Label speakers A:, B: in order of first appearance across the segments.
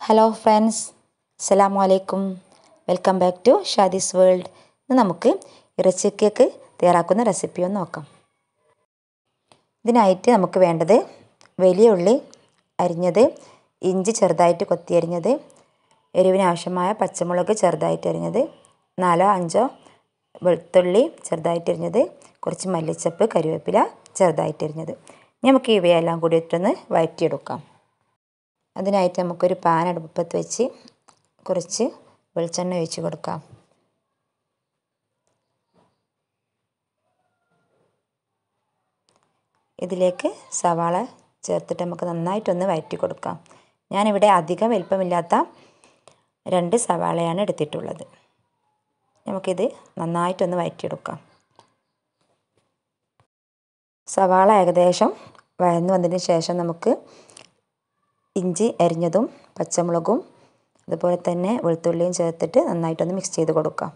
A: hello friends അസ്സലാമു അലൈക്കും welcome back to Shadi's world ഇന്ന് നമുക്ക് ഇറച്ചി കേക്ക് തയ്യാറാക്കുന്ന റെസിപ്പി ഒന്ന് നോക്കാം ഇതിനായിട്ട് നമുക്ക് വേണ്ടത് വലിയ ഉള്ളി അരിഞ്ഞത് ഇഞ്ചി ചെറുതായിട്ട് കൊത്തി അരിഞ്ഞത് എരിവിന് ആവശ്യമായ പച്ചമുളക് ചെറുതായിട്ട് അരിഞ്ഞത് നാലോ അഞ്ചോ വെളുത്തുള്ളി ചെറുതായിട്ട് അരിഞ്ഞത് കുറച്ച് മല്ലിച്ചപ്പ് കറിവേപ്പില ചെറുതായിട്ട് അരിഞ്ഞത് നമുക്ക് ഇവയെല്ലാം കൂടി ഇട്ടൊന്ന് വഴറ്റിയെടുക്കാം അതിനായിട്ട് നമുക്കൊരു പാൻ അടുപ്പത്ത് വെച്ച് കുറച്ച് വെളിച്ചെണ്ണ ഒഴിച്ച് കൊടുക്കാം ഇതിലേക്ക് സവാള ചേർത്തിട്ട് നമുക്ക് നന്നായിട്ടൊന്ന് വഴറ്റി കൊടുക്കാം ഞാനിവിടെ അധികം വലിപ്പമില്ലാത്ത രണ്ട് സവാളയാണ് എടുത്തിട്ടുള്ളത് നമുക്കിത് നന്നായിട്ടൊന്ന് വഴറ്റിയെടുക്കാം സവാള ഏകദേശം വഴന്നു വന്നതിന് ശേഷം നമുക്ക് ഇഞ്ചി അരിഞ്ഞതും പച്ചമുളകും അതുപോലെ തന്നെ വെളുത്തുള്ളിയും ചേർത്തിട്ട് നന്നായിട്ടൊന്ന് മിക്സ് ചെയ്ത് കൊടുക്കാം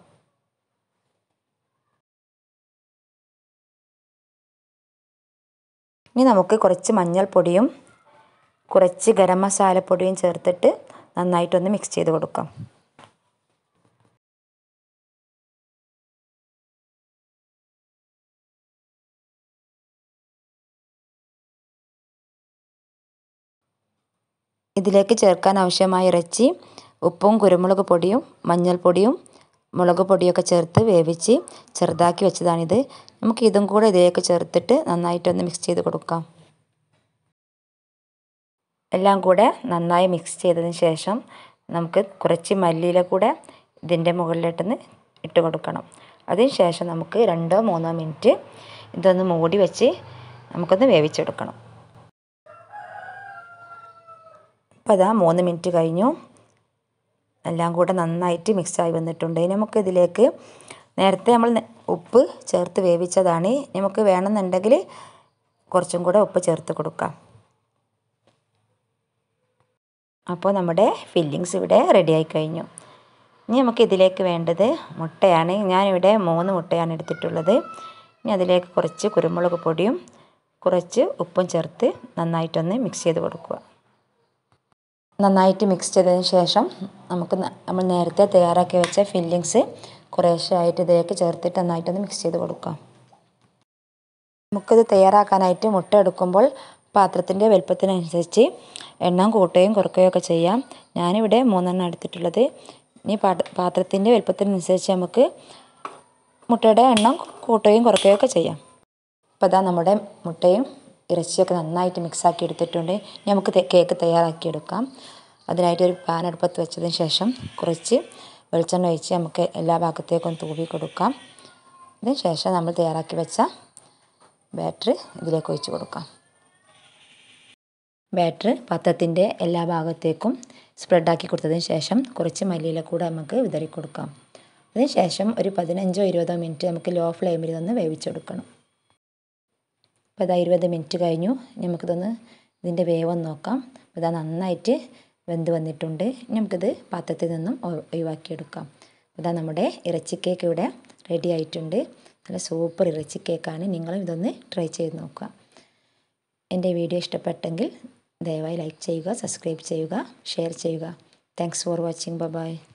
A: ഇനി നമുക്ക് കുറച്ച് മഞ്ഞൾപ്പൊടിയും കുറച്ച് ഗരം മസാലപ്പൊടിയും ചേർത്തിട്ട് നന്നായിട്ടൊന്ന് മിക്സ് ചെയ്ത് കൊടുക്കാം ഇതിലേക്ക് ചേർക്കാൻ ആവശ്യമായ ഇറച്ചി ഉപ്പും കുരുമുളക് പൊടിയും മഞ്ഞൾപ്പൊടിയും മുളക് പൊടിയൊക്കെ ചേർത്ത് വേവിച്ച് ചെറുതാക്കി വെച്ചതാണിത് നമുക്ക് ഇതും കൂടെ ഇതിലേക്ക് ചേർത്തിട്ട് നന്നായിട്ടൊന്ന് മിക്സ് ചെയ്ത് കൊടുക്കാം എല്ലാം കൂടെ നന്നായി മിക്സ് ചെയ്തതിന് ശേഷം നമുക്ക് കുറച്ച് മല്ലിയില കൂടെ ഇതിൻ്റെ മുകളിലോട്ടൊന്ന് ഇട്ട് കൊടുക്കണം അതിന് ശേഷം നമുക്ക് രണ്ടോ മൂന്നോ മിനിറ്റ് ഇതൊന്ന് മൂടി വെച്ച് നമുക്കൊന്ന് വേവിച്ചെടുക്കണം അപ്പോൾ അതാ മൂന്ന് മിനിറ്റ് കഴിഞ്ഞു എല്ലാം കൂടെ നന്നായിട്ട് മിക്സായി വന്നിട്ടുണ്ട് നമുക്ക് ഇതിലേക്ക് നേരത്തെ നമ്മൾ ഉപ്പ് ചേർത്ത് വേവിച്ചതാണ് നമുക്ക് വേണമെന്നുണ്ടെങ്കിൽ കുറച്ചും കൂടെ ഉപ്പ് ചേർത്ത് കൊടുക്കാം അപ്പോൾ നമ്മുടെ ഫില്ലിങ്സ് ഇവിടെ റെഡിയായി കഴിഞ്ഞു ഇനി നമുക്ക് ഇതിലേക്ക് വേണ്ടത് മുട്ടയാണ് ഞാനിവിടെ മൂന്ന് മുട്ടയാണ് എടുത്തിട്ടുള്ളത് ഇനി അതിലേക്ക് കുറച്ച് കുരുമുളക് പൊടിയും കുറച്ച് ഉപ്പും ചേർത്ത് നന്നായിട്ടൊന്ന് മിക്സ് ചെയ്ത് കൊടുക്കുക നന്നായിട്ട് മിക്സ് ചെയ്തതിന് ശേഷം നമുക്ക് നമ്മൾ നേരത്തെ തയ്യാറാക്കി വെച്ച ഫില്ലിങ്സ് കുറേശ്ശായിട്ട് ഇതിലേക്ക് ചേർത്തിട്ട് നന്നായിട്ടൊന്ന് മിക്സ് ചെയ്ത് കൊടുക്കാം നമുക്കിത് തയ്യാറാക്കാനായിട്ട് മുട്ട എടുക്കുമ്പോൾ പാത്രത്തിൻ്റെ വലുപ്പത്തിനനുസരിച്ച് എണ്ണം കൂട്ടുകയും കുറയ്ക്കുകയും ഒക്കെ ചെയ്യാം ഞാനിവിടെ മൂന്നെണ്ണം എടുത്തിട്ടുള്ളത് ഇനി പാത്രത്തിൻ്റെ വലുപ്പത്തിനനുസരിച്ച് നമുക്ക് മുട്ടയുടെ എണ്ണം കൂട്ടുകയും കുറയ്ക്കുകയും ഒക്കെ ചെയ്യാം അപ്പോൾ അതാ നമ്മുടെ മുട്ടയും ഇറച്ചിയൊക്കെ നന്നായിട്ട് മിക്സാക്കി എടുത്തിട്ടുണ്ട് ഇനി നമുക്ക് കേക്ക് തയ്യാറാക്കിയെടുക്കാം അതിനായിട്ട് ഒരു പാൻ അടുപ്പത്ത് വെച്ചതിന് ശേഷം കുറച്ച് വെളിച്ചെണ്ണ ഒഴിച്ച് നമുക്ക് എല്ലാ ഭാഗത്തേക്കും തൂവി കൊടുക്കാം അതിന് ശേഷം നമ്മൾ തയ്യാറാക്കി വെച്ച ബാറ്റർ ഇതിലേക്ക് ഒഴിച്ച് കൊടുക്കാം ബാറ്റർ പാത്രത്തിൻ്റെ എല്ലാ ഭാഗത്തേക്കും സ്പ്രെഡാക്കി കൊടുത്തതിന് ശേഷം കുറച്ച് മല്ലിയില കൂടെ നമുക്ക് വിതറി കൊടുക്കാം അതിന് ശേഷം ഒരു പതിനഞ്ചോ ഇരുപതോ മിനിറ്റ് നമുക്ക് ലോ ഫ്ലെയിമിൽ നിന്ന് വേവിച്ചെടുക്കണം അപ്പോൾ ഇതാ ഇരുപത് മിനിറ്റ് കഴിഞ്ഞു നമുക്കിതൊന്ന് ഇതിൻ്റെ വേവൊന്ന് നോക്കാം അപ്പോൾ ഇതാ നന്നായിട്ട് വെന്ത് വന്നിട്ടുണ്ട് നമുക്കിത് പാത്രത്തിൽ നിന്നും ഒഴിവാക്കിയെടുക്കാം ഇതാ നമ്മുടെ ഇറച്ചി കേക്ക് ഇവിടെ റെഡി ആയിട്ടുണ്ട് നല്ല സൂപ്പർ ഇറച്ചി കേക്കാണ് നിങ്ങളും ഇതൊന്ന് ട്രൈ ചെയ്ത് നോക്കുക എൻ്റെ വീഡിയോ ഇഷ്ടപ്പെട്ടെങ്കിൽ ദയവായി ലൈക്ക് ചെയ്യുക സബ്സ്ക്രൈബ് ചെയ്യുക ഷെയർ ചെയ്യുക താങ്ക്സ് ഫോർ വാച്ചിങ് ബൈ